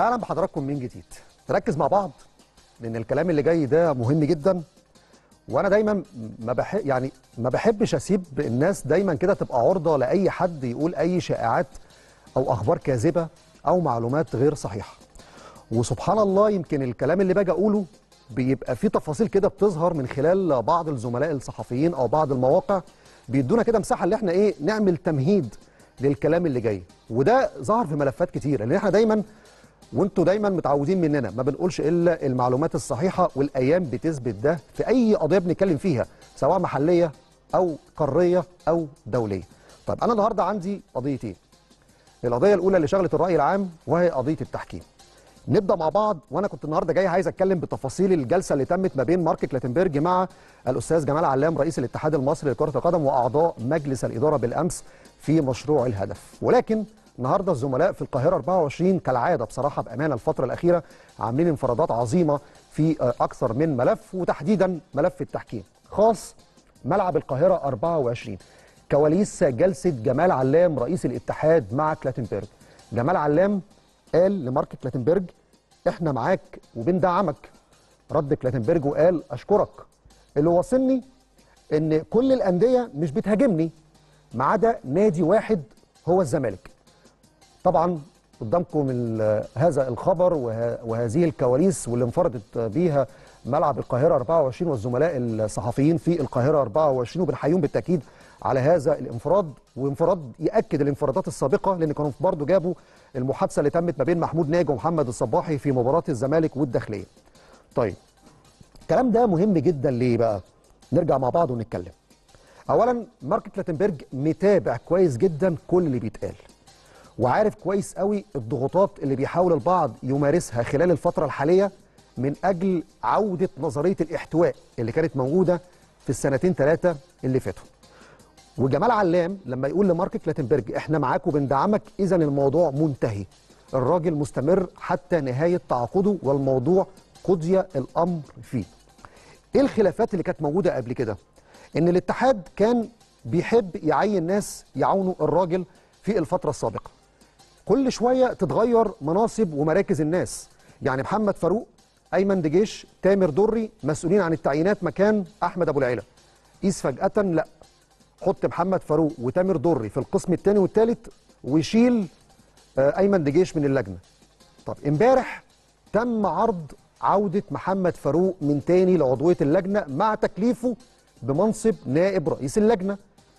اهلا بحضراتكم من جديد نركز مع بعض لان الكلام اللي جاي ده مهم جدا وانا دايما ما بحب يعني ما بحبش اسيب الناس دايما كده تبقى عرضه لاي حد يقول اي شائعات او اخبار كاذبه او معلومات غير صحيحه وسبحان الله يمكن الكلام اللي باجي اقوله بيبقى فيه تفاصيل كده بتظهر من خلال بعض الزملاء الصحفيين او بعض المواقع بيدونا كده مساحه اللي احنا ايه نعمل تمهيد للكلام اللي جاي وده ظهر في ملفات كتيره لان احنا دايما وانتوا دايما متعودين مننا ما بنقولش الا المعلومات الصحيحه والايام بتثبت ده في اي قضيه بنتكلم فيها سواء محليه او قاريه او دوليه. طيب انا النهارده عندي قضيتين. القضيه الاولى اللي شغلت الراي العام وهي قضيه التحكيم. نبدا مع بعض وانا كنت النهارده جاي عايز اتكلم بتفاصيل الجلسه اللي تمت ما بين مارك كلاتنبرج مع الاستاذ جمال علام رئيس الاتحاد المصري لكره القدم واعضاء مجلس الاداره بالامس في مشروع الهدف ولكن النهارده الزملاء في القاهره 24 كالعاده بصراحه بامانه الفتره الاخيره عاملين انفرادات عظيمه في اكثر من ملف وتحديدا ملف التحكيم خاص ملعب القاهره 24 كواليس جلسه جمال علام رئيس الاتحاد مع كلاتنبرج جمال علام قال لمارك كلاتنبرج احنا معاك وبندعمك رد كلاتنبرج وقال اشكرك اللي واصلني ان كل الانديه مش بتهاجمني ما عدا نادي واحد هو الزمالك طبعا قدامكم هذا الخبر وه وهذه الكواليس واللي انفردت بيها ملعب القاهره 24 والزملاء الصحفيين في القاهره 24 وبنحييهم بالتاكيد على هذا الانفراد وانفراد ياكد الانفرادات السابقه لان كانوا برضه جابوا المحادثه اللي تمت ما بين محمود ناجي ومحمد الصباحي في مباراه الزمالك والداخليه. طيب الكلام ده مهم جدا ليه بقى؟ نرجع مع بعض ونتكلم. اولا مارك كلاتنبرج متابع كويس جدا كل اللي بيتقال. وعارف كويس قوي الضغوطات اللي بيحاول البعض يمارسها خلال الفتره الحاليه من اجل عوده نظريه الاحتواء اللي كانت موجوده في السنتين ثلاثه اللي فاتوا. وجمال علام لما يقول لمارك كلاتنبرج احنا معاك وبندعمك اذا الموضوع منتهي. الراجل مستمر حتى نهايه تعاقده والموضوع قضي الامر فيه. ايه الخلافات اللي كانت موجوده قبل كده؟ ان الاتحاد كان بيحب يعين ناس يعاونوا الراجل في الفتره السابقه. كل شويه تتغير مناصب ومراكز الناس يعني محمد فاروق ايمن دجيش تامر دري مسؤولين عن التعيينات مكان احمد ابو العيله قيس فجاه لا حط محمد فاروق وتامر دري في القسم الثاني والثالث ويشيل ايمن دجيش من اللجنه طب امبارح تم عرض عوده محمد فاروق من تاني لعضويه اللجنه مع تكليفه بمنصب نائب رئيس اللجنه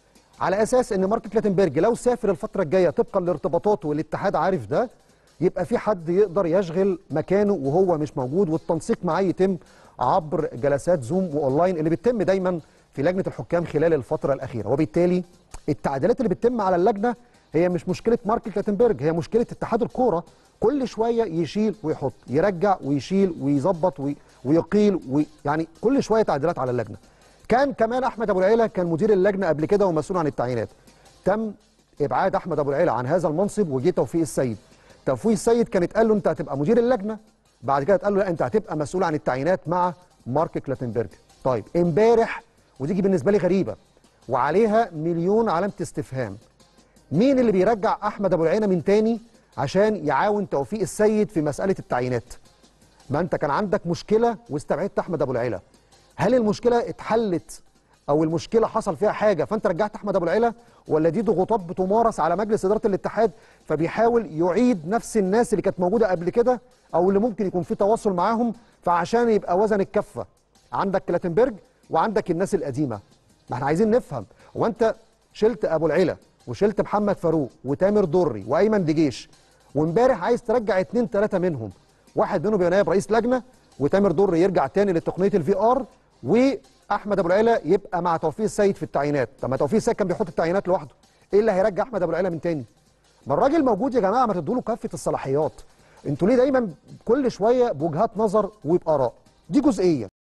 على اساس ان مارك كلاتنبرج لو سافر الفتره الجايه طبقا لارتباطاته والاتحاد عارف ده يبقى في حد يقدر يشغل مكانه وهو مش موجود والتنسيق معاه يتم عبر جلسات زوم واونلاين اللي بتتم دايما في لجنه الحكام خلال الفتره الاخيره وبالتالي التعديلات اللي بتتم على اللجنه هي مش مشكله مارك كلاتنبرج هي مشكله اتحاد الكوره كل شويه يشيل ويحط يرجع ويشيل ويظبط ويقيل وي يعني كل شويه تعديلات على اللجنه كان كمان احمد ابو العيله كان مدير اللجنه قبل كده ومسؤول عن التعيينات تم ابعاد احمد ابو العيله عن هذا المنصب وجه توفيق السيد توفيق السيد كان اتقال له انت هتبقى مدير اللجنه بعد كده اتقال له لا انت هتبقى مسؤول عن التعيينات مع مارك كلاتنبرج طيب امبارح ودي بالنسبه لي غريبه وعليها مليون علامه استفهام مين اللي بيرجع احمد ابو العيله من تاني عشان يعاون توفيق السيد في مساله التعيينات ما انت كان عندك مشكله واستبعدت احمد ابو العيله هل المشكله اتحلت او المشكله حصل فيها حاجه فانت رجعت احمد ابو العيله ولا دي ضغوطات بتمارس على مجلس اداره الاتحاد فبيحاول يعيد نفس الناس اللي كانت موجوده قبل كده او اللي ممكن يكون في تواصل معاهم فعشان يبقى وزن الكفه عندك كلاتنبرج وعندك الناس القديمه ما احنا عايزين نفهم هو انت شلت ابو العيله وشلت محمد فاروق وتامر دري وايمن دجيش وامبارح عايز ترجع اثنين ثلاثه منهم واحد منهم يبقى نائب رئيس لجنه وتامر دري يرجع تاني لتقنيه الفي ار واحمد ابو العيله يبقى مع توفيق السيد في التعيينات طب ما توفيق السيد كان بيحط التعيينات لوحده ايه اللي هيرجع احمد ابو العيله من تاني ما الراجل موجود يا جماعه ما تدوا له كافه الصلاحيات انتوا ليه دايما كل شويه بوجهات نظر وباراء دي جزئيه